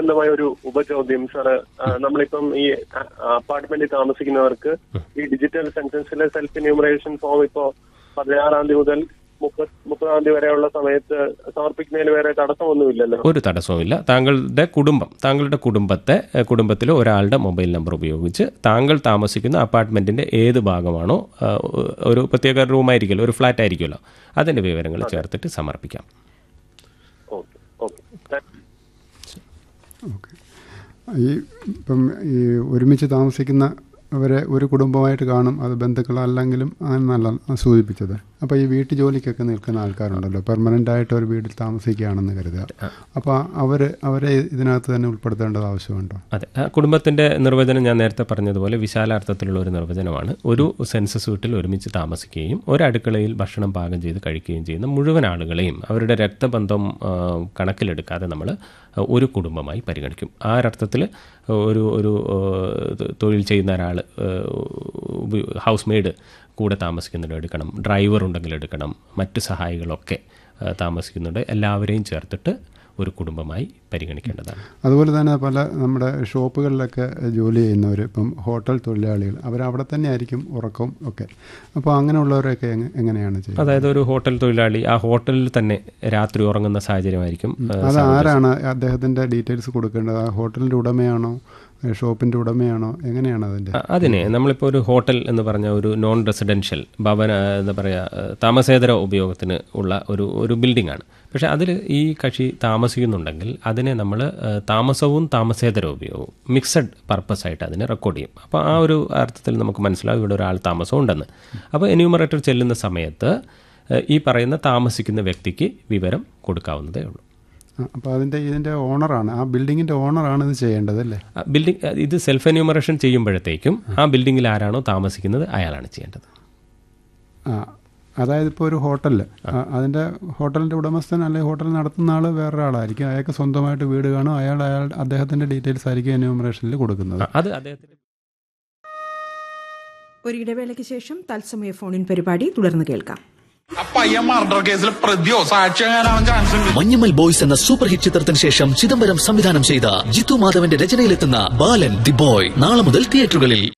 സംബന്ധമായ ഒരു ഉപചോദ്യം സാറ് നമ്മളിപ്പം ഈ അപ്പാർട്ട്മെന്റിൽ താമസിക്കുന്നവർക്ക് ഈ ഡിജിറ്റൽ സെൻസസിലെ സെൽഫ് എന്യൂമറേഷൻ ഫോം ഇപ്പോ പതിനാറാം തീയതി മുതൽ മുപ്പത് മുപ്പതാം തീയതി വരെയുള്ള സമയത്ത് സമർപ്പിക്കുന്നതിന് വേറെ തടസ്സമൊന്നുമില്ലല്ലോ ഒരു തടസ്സവുമില്ല താങ്കളുടെ കുടുംബം താങ്കളുടെ കുടുംബത്തെ ഏഹ്, കുടുംബത്തിലെ ഒരാളുടെ മൊബൈൽ നമ്പർ ഉപയോഗിച്ച് താങ്കൾ താമസിക്കുന്ന അപ്പാർട്ട്മെന്റിന്റെ ഏത് ഭാഗമാണോ ആ, ഒരു പ്രത്യേക റൂമായിരിക്കുമല്ലോ ഒരു ഫ്ലാറ്റ് ആയിരിക്കുമല്ലോ അതിന്റെ വിവരങ്ങൾ ചേർത്തിട്ട് സമർപ്പിക്കാം ഓക്കെ ഓക്കെ ഓക്കെ ഈ ഇപ്പം ഈ ഒരുമിച്ച് താമസിക്കുന്ന അവരെ ഒരു കുടുംബമായിട്ട് കാണും അത് ബന്ധുക്കളല്ലെങ്കിലും അങ്ങനല്ല സൂചിപ്പിച്ചത് അപ്പോൾ ഈ വീട്ടു ജോലിക്കൊക്കെ നിൽക്കുന്ന ആൾക്കാരുണ്ടല്ലോ പെർമനൻ്റ് ആയിട്ട് ഒരു വീട്ടിൽ താമസിക്കുകയാണെന്ന് കരുതുക അപ്പോൾ അവർ അവരെ ഇതിനകത്ത് തന്നെ ഉൾപ്പെടുത്തേണ്ടത് ആവശ്യമുണ്ടോ അതെ ആ കുടുംബത്തിന്റെ നിർവചനം ഞാൻ നേരത്തെ പറഞ്ഞതുപോലെ വിശാലാർത്ഥത്തിലുള്ള ഒരു നിർവചനമാണ് ഒരു സെൻസസ് വീട്ടിൽ ഒരുമിച്ച് താമസിക്കുകയും ഒരടുക്കളയിൽ ഭക്ഷണം പാകം ചെയ്ത് കഴിക്കുകയും ചെയ്യുന്ന മുഴുവൻ ആളുകളെയും അവരുടെ രക്തബന്ധം ആ, കണക്കിലെടുക്കാതെ നമ്മൾ ഒരു കുടുംബമായി പരിഗണിക്കും ആ ഒരർത്ഥത്തിൽ ഒരു ഒരു ആ, തൊഴിൽ ചെയ്യുന്ന ഒരാൾ ഹൗസ് മെയ്ഡ് കൂടെ താമസിക്കുന്നുണ്ട് എടുക്കണം ഡ്രൈവർ ഉണ്ടെങ്കിൽ എടുക്കണം മറ്റ് സഹായികളൊക്കെ ആ, താമസിക്കുന്നുണ്ട് എല്ലാവരെയും ചേർത്തിട്ട് ഒരു കുടുംബമായി പരിഗണിക്കേണ്ടതാണ് അതുപോലെ തന്നെ പല നമ്മുടെ ഷോപ്പുകളിലൊക്കെ ജോലി ചെയ്യുന്നവർ ഇപ്പം ഹോട്ടൽ തൊഴിലാളികൾ അവരവിടെ തന്നെ ആയിരിക്കും ഉറക്കവും ഒക്കെ അപ്പോൾ അങ്ങനെയുള്ളവരൊക്കെ എങ്ങ- എങ്ങനെയാണ് ചെയ്യുന്നത് അതായത് ഒരു ഹോട്ടൽ തൊഴിലാളി ആ ഹോട്ടലിൽ തന്നെ രാത്രി ഉറങ്ങുന്ന സാഹചര്യമായിരിക്കും ആ, അത് ആരാണ് അദ്ദേഹത്തിൻ്റെ ഡീറ്റെയിൽസ് കൊടുക്കേണ്ടത് ആ ഹോട്ടലിൻ്റെ ഉടമയാണോ ഏ, ഷോപ്പിൻ്റെ ഉടമയാണോ എങ്ങനെയാണ് അതിൻ്റെ അ- അതിനെ നമ്മളിപ്പോൾ ഒരു ഹോട്ടൽ എന്ന് പറഞ്ഞ ഒരു നോൺ റെസിഡൻഷ്യൽ ഭവന എന്താ പറയുക താമസേതര ഉപയോഗത്തിന് ഉള്ള ഒരു ഒരു ബിൽഡിംഗ് ആണ് പക്ഷേ അതിൽ ഈ കക്ഷി താമസിക്കുന്നുണ്ടെങ്കിൽ അതിനെ നമ്മൾ താമസവും താമസേതര ഉപയോഗവും മിക്സഡ് പർപ്പസ് ആയിട്ട് അതിനെ റെക്കോർഡ് ചെയ്യും അപ്പോൾ ആ ഒരു അർത്ഥത്തിൽ നമുക്ക് മനസ്സിലാവും ഇവിടെ ഒരാൾ താമസം ഉണ്ടെന്ന് അപ്പോൾ എന്യൂമറേറ്റർ ചെല്ലുന്ന സമയത്ത് ഏഹ്, ഈ പറയുന്ന താമസിക്കുന്ന വ്യക്തിക്ക് വിവരം കൊടുക്കാവുന്നതേ ഉള്ളൂ അപ്പോൾ അതിൻ്റെ ഇതിൻ്റെ ഓണറാണ് ആ ബിൽഡിങ്ങിൻ്റെ ഓണറാണ് ഇത് ചെയ്യേണ്ടത് അല്ലേ ആ ബിൽഡിംഗ് ഇത് സെൽഫ് എന്യൂമറേഷൻ ചെയ്യുമ്പോഴത്തേക്കും ആ ബിൽഡിങ്ങിൽ ആരാണോ താമസിക്കുന്നത് അയാളാണ് ചെയ്യേണ്ടത് ആ അതായത് ഇപ്പോൾ ഒരു ഹോട്ടലിൽ അതിൻ്റെ ഹോട്ടലിൻ്റെ ഉടമസ്ഥൻ അല്ലെങ്കിൽ ഹോട്ടൽ നടത്തുന്ന ആൾ വേറൊരാളായിരിക്കും അയാൾക്ക് സ്വന്തമായിട്ട് വീട് കാണും അയാൾ അയാൾ അദ്ദേഹത്തിൻ്റെ ഡീറ്റെയിൽസ് ആയിരിക്കും എന്യൂമറേഷനിൽ കൊടുക്കുന്നത് ആ, അത് അദ്ദേഹത്തിന് ഒരിടവേളയ്ക്ക് ശേഷം തത്സമയ ഫോണിൻ പരിപാടി തുടർന്ന് കേൾക്കാം ആ പയ്യൻ മർഡർ കേസിൽ പ്രതിയോ സാക്ഷിയാകാനാവാൻ ചാൻസ് ഉണ്ട് മഞ്ഞമ്മൽ ബോയ്സ് എന്ന സൂപ്പർ ഹിറ്റ് ചിത്രത്തിന് ശേഷം ചിദംബരം സംവിധാനം ചെയ്ത ജിത്തു മാധവന്റെ രചനയിലെത്തുന്ന ബാലൻ ദി ബോയ് നാളെ മുതൽ തിയേറ്ററുകളിൽ